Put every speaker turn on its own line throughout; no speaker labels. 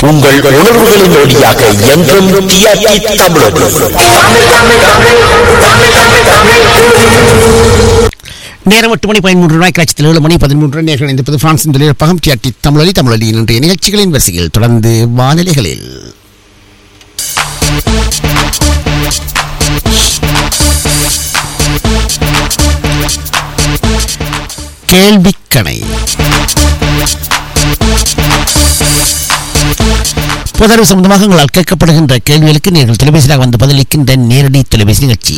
உங்கள் உணர்வுகளின் ஒளியாக என்றும் டிஆர்டி தமிழோடு
நேரம் எட்டு மணி பதிமூன்று ரூபாய் காட்சியில் ஏழு மணி பதிமூன்று நேர்கள் இருப்பது பிரான்சின் தொழிற்பகம் டிஆர்டி தமிழொலி தமிழொலியின் இன்றைய நிகழ்ச்சிகளின் வரிசையில் தொடர்ந்து வானிலைகளில் கேள்விக்கணை புதர்வு சம்பந்தமாக உங்களால் கேட்கப்படுகின்ற கேள்விகளுக்கு நீங்கள் தொலைபேசியாக வந்து பதிலளிக்கின்ற நேரடி தொலைபேசி நிகழ்ச்சி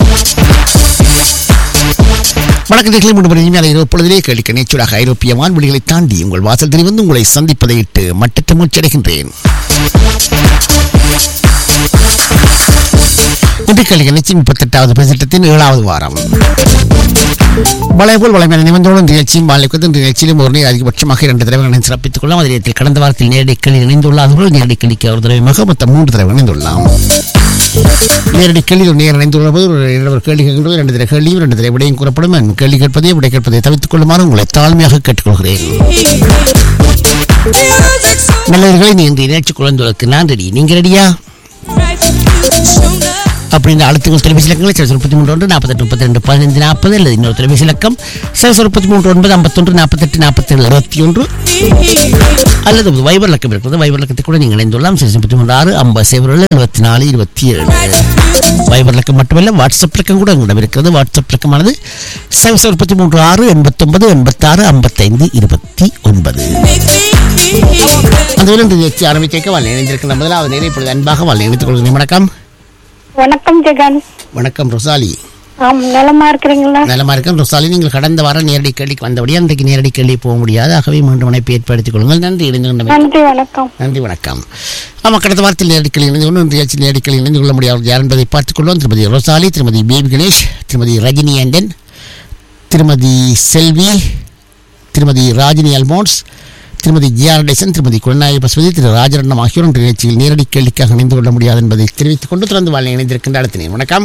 வணக்கத்திற்கு முன்பு இனிமையான இரவு பொழுதிலே கேள்விக்கு நேச்சூடாக ஐரோப்பிய வான்வெளிகளை தாண்டி உங்கள் வாசல் தெரிவிந்து உங்களை சந்திப்பதை இட்டு மட்டற்ற மூச்சடைகின்றேன் இன்று கேள்வி நிகழ்ச்சி முப்பத்தெட்டாவது பிரசிட்டத்தின் ஏழாவது வாரம் வளைபோல் வளைமையான நிபந்தோடு நிகழ்ச்சியும் வாழ்க்கை நிகழ்ச்சியிலும் ஒரு நேர் அதிகபட்சமாக இரண்டு தடவைகளை சிறப்பித்துக் கொள்ளலாம் அதே நேரத்தில் கடந்த வாரத்தில் நேரடி கேள்வி இணைந்துள்ளார்கள் நேரடி கேள்விக்கு ஒரு தடவையாக மொத்தம் மூன்று தடவை இணைந்துள்ளலாம் நேரடி கேள்வியில் நேர் இணைந்துள்ள போது ஒரு இரண்டு கேள்வி கேட்கின்றது ரெண்டு தடவை கேள்வியும் ரெண்டு தடவை விடையும் கூறப்படும் என் கேள்வி கேட்பதை விடை கேட்பதை தவிர்த்துக் கொள்ளுமாறு உங்களை தாழ்மையாக கேட்டுக்கொள்கிறேன் நல்லவர்களை நீ இன்று நிகழ்ச்சி குழந்தைகளுக்கு நான் ரெடி நீங்க ரெடியா அப்படின்னு அழுத்துங்கள் தொலைபேசி இலக்கங்கள் சில முப்பத்தி மூன்று ஒன்று நாற்பத்தெட்டு முப்பத்தி ரெண்டு பதினைந்து நாற்பது அல்லது இன்னொரு தொலைபேசி இலக்கம் சில முப்பத்தி மூன்று ஒன்பது ஐம்பத்தொன்று நாற்பத்தெட்டு நாற்பத்தேழு இருபத்தி ஒன்று அல்லது வைபர் இலக்கம் இருக்கிறது வைபர் இலக்கத்தை கூட நீங்கள் இணைந்துள்ளலாம் சில முப்பத்தி மூன்று ஆறு ஐம்பது சேவர்கள் எழுபத்தி நாலு இருபத்தி ஏழு வைபர் இலக்கம் மட்டுமல்ல வாட்ஸ்அப் இலக்கம் கூட உங்களிடம் இருக்கிறது வாட்ஸ்அப் இலக்கமானது செவன் முப்பத்தி மூன்று ஆறு எண்பத்தொன்பது எண்பத்தாறு ஐம்பத்தைந்து இருபத்தி ஒன்பது அந்த விருந்து நிகழ்ச்சி ஆரம்பிக்க வாழ் இணைந்திருக்கின்ற முதலாவது நேரம் இப்பொழுது அன்பாக வாழ் இணைத்துக் கொள்கிறேன் வணக்கம்
வணக்கம் ஜெகன்
வணக்கம் ரொசாலி
ஆம் நலமா இருக்கிறீங்களா
நலமா இருக்கேன் ரொசாலி நீங்கள் கடந்த வாரம் நேரடி கேள்விக்கு வந்தபடியே அன்றைக்கு நேரடி கேள்வி போக முடியாது ஆகவே மீண்டும் இணைப்பு ஏற்படுத்திக் கொள்ளுங்கள் நன்றி இணைந்து கொண்டமை
நன்றி வணக்கம்
நன்றி வணக்கம் ஆமாம் கடந்த வாரத்தில் நேரடி கேள்வி இணைந்து கொண்டு நிகழ்ச்சி நேரடி கேள்வி இணைந்து கொள்ள முடியாது யார் என்பதை பார்த்துக் கொள்வோம் திருமதி ரொசாலி திருமதி பேபி கணேஷ் திருமதி ரஜினி ஆண்டன் திருமதி செல்வி திருமதி ராஜினி அல்மோன்ஸ் திருமதி ஜிஆர்டேசன் திருமதி குழநாய பசுபதி திரு ராஜரட்னம் ஆகியோர் இன்று நிகழ்ச்சியில் நேரடி கேள்விக்காக இணைந்து கொள்ள முடியாது என்பதை தெரிவித்துக் கொண்டு தொடர்ந்து வாழ் இணைந்திருக்கின்ற அடுத்த நேரம் வணக்கம்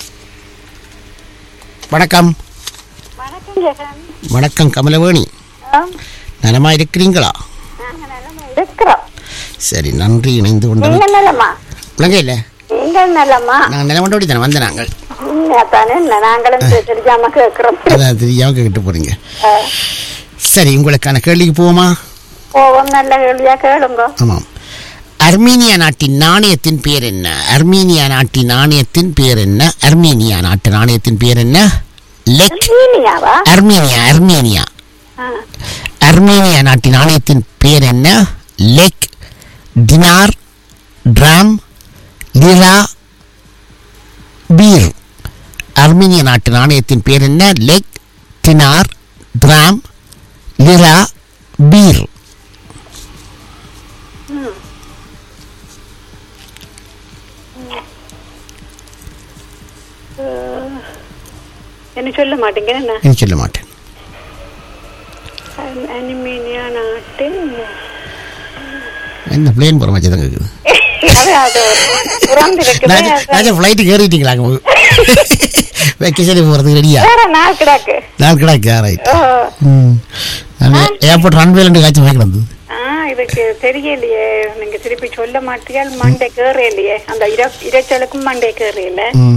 வணக்கம்
வணக்கம் ஜெகன்
வணக்கம் கமலவேணி நலமா இருக்கிறீங்களா
இருக்கிறோம்
சரி நன்றி இணைந்து கொண்டு
நீங்க நலமா
உலக இல்லை
நீங்கள் நலமா
நாங்கள் நிலமண்டோடி தானே வந்த நாங்கள்
தானே நாங்களும் தெரியாம கேட்கிறோம்
அதான் தெரியாம கேட்டு போறீங்க சரி உங்களுக்கான கேள்விக்கு போவோமா
போவோம் நல்ல கேள்வியா கேளுங்க
ஆமாம் அர்மீனியா நாட்டின் நாணயத்தின் பேர் என்ன அர்மீனியா நாட்டின் நாணயத்தின் பேர் என்ன அர்மீனியா நாட்டு நாணயத்தின் பேர் என்ன லெக்
மீனியாவா
அர்மீனியா அர்மீனியா
ஆ.
அர்மீனியா நாட்டின் நாணயத்தின் பேர் என்ன lek dinar dram lira birr அர்மீனிய நாட்டு நாணயத்தின் பேர் என்ன lek dinar dram lira birr
என்ன சொல்ல மாட்டீங்க என்ன
என்று சொல்ல மாட்டேன்
அனிமீனியா நாட்டின்
என்ன பிளேன் போகிற மாதிரி தான் கேட்குது
அது அது பிறந்திருக்குது
நான் ஃப்ளைட்டு ஏறிட்டீங்களா வெக்கேஷன் போகிறதுக்கு ரெடியா
வேற நாள் கிடாக்கு
நான் கிடக்கு ரைட்
ஓ
ம் நான் ஏர்போர்ட் ரன்வேல ரெண்டு காய்ச்சி போய் கிடந்தது
ஆ இதுக்கு தெரியலையே நீங்க திருப்பி சொல்ல மாட்டியால் மண்டை கேறையிலையே அந்த இர இரைச்சலுக்கும் மண்டை கேறையில
ம்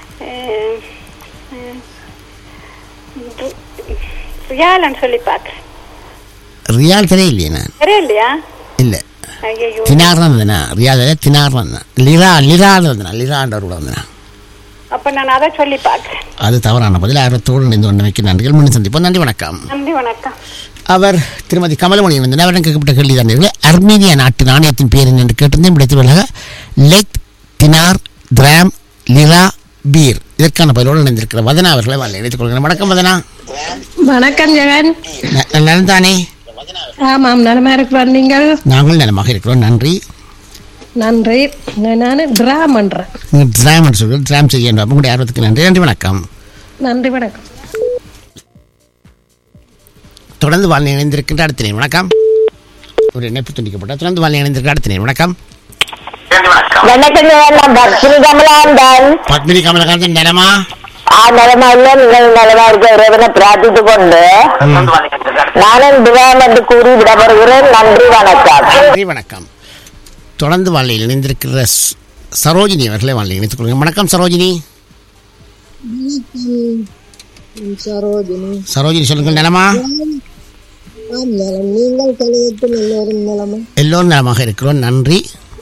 ரியாலன்னு சொல்லி பாக்குறேன்
ரியால் தெரியலையே நான்
தெரியலையா
இல்லை
ஐயோ
தினார் தான் வந்தேனா ரியால் தினார் வந்தேன் லிரா லிரான்னு வந்தேனா லிரான்ற கூட வந்தேனா
அப்ப நான் அதை சொல்லி பாக்குறேன்
அது தவறான பதில் ஆர்வத்தோடு இணைந்து கொண்டு வைக்க நன்றிகள் முன் சந்திப்போம் நன்றி வணக்கம்
நன்றி வணக்கம்
அவர் திருமதி கமலமணி வந்து அவரிடம் கேட்கப்பட்ட கேள்வி தான் அர்மீனியா நாட்டு நாணயத்தின் பேர் என்ன என்று கேட்டிருந்தேன் விடைத்துள்ளாக lek dinar dram lira birr இதற்கான பதிலோடு இணைந்திருக்கிற வதனா அவர்களை வாழ் இணைத்துக் கொள்கிறேன் வணக்கம் வதனா
வணக்கம் ஜெகன்
ந- நலன்தானே
ஆமாம் நலமா இருக்கிறார் நீங்கள்
நாங்கள் நலமாக இருக்கிறோம் நன்றி
நன்றி நான் ட்ரா பண்றேன்
நீங்கள் டிராம் என்று சொல்கிறேன் டிராம் செய்ய வேண்டும் உங்களுடைய ஆர்வத்துக்கு நன்றி நன்றி வணக்கம்
நன்றி வணக்கம்
தொடர்ந்து வாழ் இணைந்திருக்கின்ற அடுத்த நேரம் வணக்கம் ஒரு இணைப்பு துண்டிக்கப்பட்ட தொடர்ந்து வாழ் இணைந்திருக்கிற அடுத்த நேரம் வணக்கம்
வணக்கம் நான் பக்ஷினி கமலாந்தன்
பத்மினி கமலகாந்தன் நலமா
ஆ நலமா இல்ல நீங்கள் நலமா இருக்க இறைவனை பிரார்த்தித்துக் கொண்டு நானும் திவான் என்று கூறி விடப்படுகிறேன் நன்றி வணக்கம்
நன்றி வணக்கம் தொடர்ந்து வாழ்க்கையில் இணைந்திருக்கிற ஸ்- சரோஜினி அவர்களை வாழ்க்கையில் இணைத்துக் கொள்ளுங்க வணக்கம் சரோஜினி
சரோஜினி
சரோஜினி சொல்லுங்கள் நலமா
ஆம் நலம் நீங்கள் கலையத்தில் எல்லோரும் நலமா
எல்லோரும் நலமாக இருக்கிறோம் நன்றி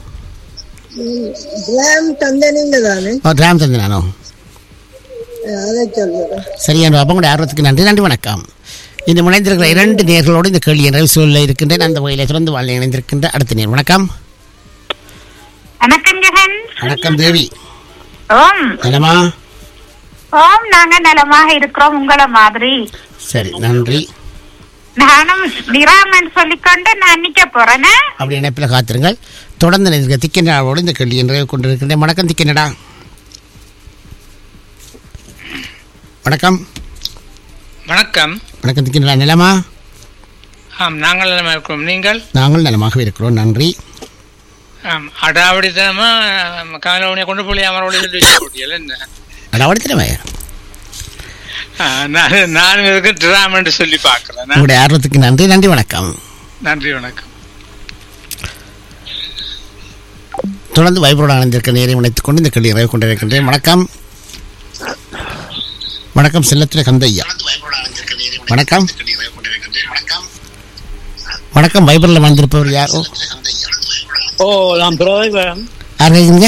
கிராம் தந்த நீங்க தானே
ஓ, ராம் தந்தனானோ
அதை சொல்லுறேன்
சரியான அப்பங்களுடைய ஆர்வத்துக்கு நன்றி நன்றி வணக்கம் இந்த முனைந்திருக்கிற இரண்டு நேர்களோடு இந்த கேள்வி நிறைவு சூழலில் இருக்கின்றேன் அந்த வகையில் தொடர்ந்து வாழ் இணைந்திருக்கின்ற அடுத்த நேர் வணக்கம்
வணக்கம் ஜெகன்
வணக்கம் தேவி
ஓம்
நலமா
ஓம் நாங்க நலமாக இருக்கிறோம் உங்களை மாதிரி
சரி நன்றி
நானும் நிராமன் சொல்லிக்கொண்டு நான் நிக்க போறேன்னு
அப்படி இணைப்பில் காத்திருங்கள் தொடர்ந்து நிற்கிற திக்கனடாவோடு இந்த கேள்வி நிறைவு கொண்டிருக்கின்றேன் வணக்கம் திக்கனடா வணக்கம்
வணக்கம்
வணக்கம் திக்கனடா நிலமா
ஆம் நாங்கள் நலமா இருக்கிறோம் நீங்கள்
நாங்கள் நலமாக இருக்கிறோம் நன்றி
ஆம் அடாவடித்தனமா காலவனையை கொண்டு போய் அமரோட சொல்லி வச்ச போட்டியல் என்ன
அடாவடித்திரமே
ஆ, நான் நான் இதுக்கு டிராம் என்று சொல்லி பார்க்கிறேன்
உங்களுடைய ஆர்வத்துக்கு நன்றி நன்றி வணக்கம்
நன்றி வணக்கம்
தொடர்ந்து வைபரோடு அணைந்திருக்க நேரை இணைத்துக் கொண்டு இந்த கேள்வி நிறைவு கொண்டிருக்கின்றேன் வணக்கம் வணக்கம் செல்லத்துறை கந்தையா வணக்கம் வணக்கம் வைபரில் வந்திருப்பவர் யாரோ
ஓ நான் பிரதமர்
யார் இருக்கீங்க